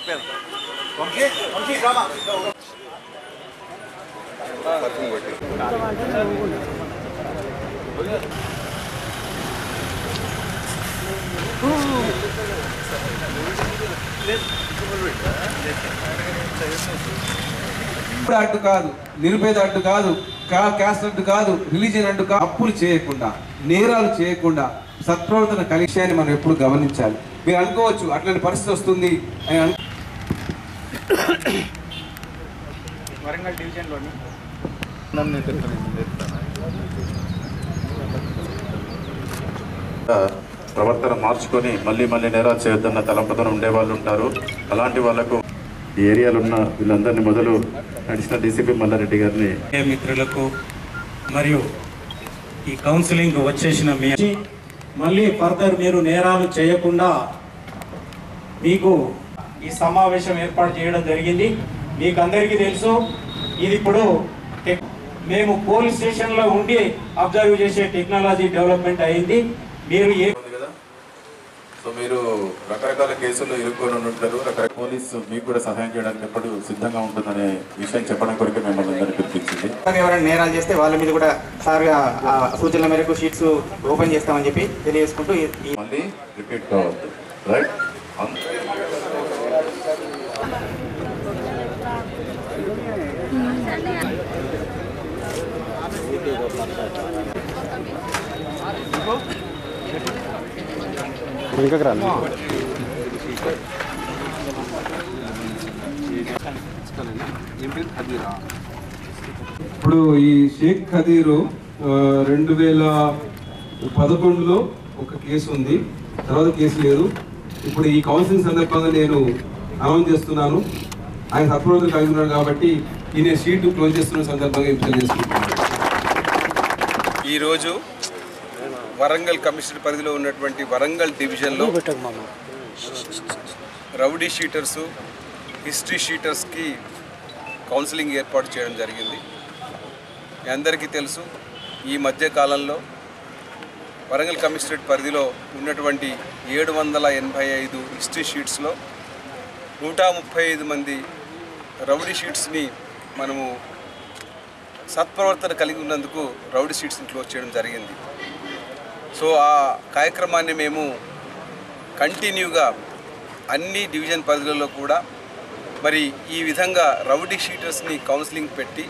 ఇప్పుడు అడ్డు కాదు నిరుపేద అడ్డు కాదు కా- క్యాస్ట్ అడ్డు కాదు రిలీజియన్ అడ్డు కాదు అప్పులు చేయకుండా నేరాలు చేయకుండా సత్ప్రవర్తన కలిశాన్ని మనం ఎప్పుడు గమనించాలి మీరు అనుకోవచ్చు అట్లాంటి పరిస్థితి వస్తుంది అని అను వరంగల్ డివిజన్లోని ప్రవర్తన మార్చుకొని మళ్ళీ మళ్ళీ నేరాలు చేయొద్దన్న తలంపుతో ఉండే వాళ్ళు ఉంటారు అలాంటి వాళ్ళకు ఈ ఏరియాలో ఉన్న వీళ్ళందరినీ మొదలు అడిషనల్ డీసీపీ మల్లారెడ్డి గారిని మిత్రులకు మరియు ఈ కౌన్సిలింగ్ వచ్చేసిన మీ మళ్ళీ ఫర్దర్ మీరు నేరాలు చేయకుండా మీకు ఈ సమావేశం ఏర్పాటు చేయడం జరిగింది మీకు అందరికీ తెలుసు ఇది ఇప్పుడు టెక్- మేము పోలీస్ స్టేషన్లో ఉండి అబ్జర్వ్ చేసే టెక్నాలజీ డెవలప్మెంట్ అయింది మీరు ఏ ఉంది కదా సో మీరు రకరకాల కేసులు ఇరుక్కొని ఉంటారు రకరకాల పోలీసు మీకు కూడా సహాయం చేయడానికి ఎప్పుడు సిద్ధంగా ఉంటుందనే విషయం చెప్పడం కొరకు మిమ్మల్ని అందరినీ పిలిపించింది అలాగే ఎవరైనా నేరాలు చేస్తే వాళ్ళ మీద కూడా సార్ ఆ సూచనల మేరకు షీట్స్ ఓపెన్ చేస్తామని చెప్పి తెలియజేసుకుంటూ ఈ- ఈ మళ్ళీ రిపీట్ కావద్దు రైట్ ఇప్పుడు ఈ షేక్ ఖదీరు ఆ, రెండు వేల పదకొండులో ఒక కేసు ఉంది తర్వాత కేసు లేదు ఇప్పుడు ఈ కౌన్సిలింగ్ సందర్భంగా నేను అనౌన్స్ చేస్తున్నాను ఆయన సత్ప్రవర్తన కలిగి ఉన్నాడు కాబట్టి ఈ నేను సీటు క్లోజ్ చేస్తున్న సందర్భంగా ఎంపిక చేసుకుంటున్నాను ఈరోజు వరంగల్ కమిషనర్ పరిధిలో ఉన్నటువంటి వరంగల్ డివిజన్లో రౌడీ షీటర్సు హిస్టరీ షీటర్స్కి కౌన్సిలింగ్ ఏర్పాటు చేయడం జరిగింది మీ అందరికీ తెలుసు ఈ మధ్య కాలంలో వరంగల్ కమిషనరేట్ పరిధిలో ఉన్నటువంటి ఏడు వందల ఎనభై ఐదు హిస్టరీ షీట్స్లో నూట ముప్పై ఐదు మంది రౌడీ షీట్స్ని మనము సత్ప్రవర్తన కలిగి ఉన్నందుకు రౌడీ షీట్స్ని క్లోజ్ చేయడం జరిగింది సో ఆ కార్యక్రమాన్ని మేము కంటిన్యూగా అన్ని డివిజన్ పరిధిలలో కూడా మరి ఈ విధంగా రౌడీ షీటర్స్ని కౌన్సిలింగ్ పెట్టి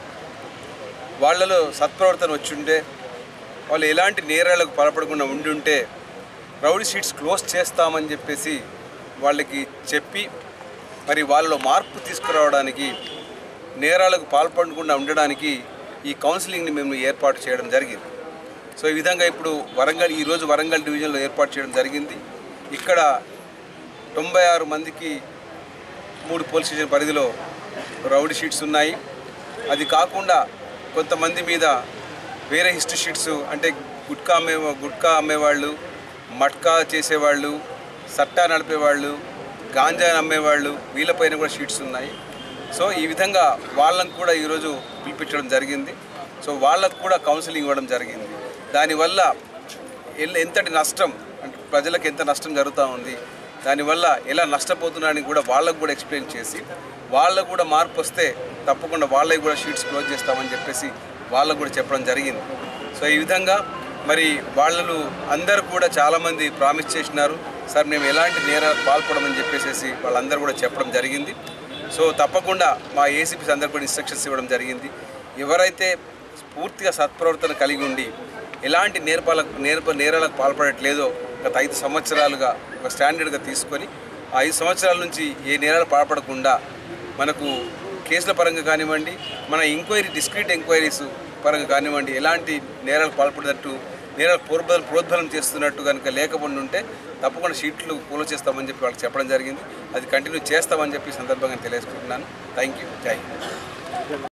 వాళ్ళలో సత్ప్రవర్తన వచ్చుంటే వాళ్ళు ఎలాంటి నేరాలకు పాల్పడకుండా ఉండుంటే రౌడీ షీట్స్ క్లోజ్ చేస్తామని చెప్పేసి వాళ్ళకి చెప్పి మరి వాళ్ళలో మార్పు తీసుకురావడానికి నేరాలకు పాల్పడకుండా ఉండడానికి ఈ కౌన్సిలింగ్ని మేము ఏర్పాటు చేయడం జరిగింది సో ఈ విధంగా ఇప్పుడు వరంగల్ ఈరోజు వరంగల్ డివిజన్లో ఏర్పాటు చేయడం జరిగింది ఇక్కడ తొంభై ఆరు మందికి మూడు పోలీస్ స్టేషన్ పరిధిలో రౌడీ షీట్స్ ఉన్నాయి అది కాకుండా కొంతమంది మీద వేరే హిస్టరీ షీట్స్ అంటే గుట్కా అమ్మే గుట్కా అమ్మేవాళ్ళు మట్కా చేసేవాళ్ళు సట్టా నడిపేవాళ్ళు గాంజా అమ్మేవాళ్ళు వీళ్ళపైన కూడా షీట్స్ ఉన్నాయి సో ఈ విధంగా వాళ్ళకు కూడా ఈరోజు పిలిపించడం జరిగింది సో వాళ్ళకు కూడా కౌన్సిలింగ్ ఇవ్వడం జరిగింది దానివల్ల ఎల్- ఎంతటి నష్టం అంటే ప్రజలకు ఎంత నష్టం జరుగుతూ ఉంది దానివల్ల ఎలా నష్టపోతున్నారని కూడా వాళ్ళకు కూడా ఎక్స్ప్లెయిన్ చేసి వాళ్ళకు కూడా మార్పు వస్తే తప్పకుండా వాళ్ళకి కూడా షీట్స్ క్లోజ్ చేస్తామని చెప్పేసి వాళ్ళకు కూడా చెప్పడం జరిగింది సో ఈ విధంగా మరి వాళ్ళు అందరూ కూడా చాలామంది ప్రామిస్ చేసినారు సార్ మేము ఎలాంటి నేరాలు పాల్పడమని చెప్పేసి వాళ్ళందరూ కూడా చెప్పడం జరిగింది సో తప్పకుండా మా ఏసీపీస్ అందరు కూడా ఇన్స్ట్రక్షన్స్ ఇవ్వడం జరిగింది ఎవరైతే పూర్తిగా సత్ప్రవర్తన కలిగి ఉండి ఎలాంటి నేర్పాలకు నేర్ప నేరాలకు పాల్పడట్లేదో గత ఐదు సంవత్సరాలుగా ఒక స్టాండర్డ్గా తీసుకొని ఆ ఐదు సంవత్సరాల నుంచి ఏ నేరాలు పాల్పడకుండా మనకు కేసుల పరంగా కానివ్వండి మన ఎంక్వైరీ డిస్క్రీట్ ఎంక్వైరీస్ పరంగా కానివ్వండి ఎలాంటి నేరాలు పాల్పడినట్టు నేరాలు ప్రోద్బలం ప్రోద్బలం చేస్తున్నట్టు కనుక లేకుండా ఉంటే తప్పకుండా షీట్లు పూలు చేస్తామని చెప్పి వాళ్ళకి చెప్పడం జరిగింది అది కంటిన్యూ చేస్తామని చెప్పి ఈ సందర్భంగా తెలియజేసుకుంటున్నాను థ్యాంక్ యూ థ్యాంక్ యూ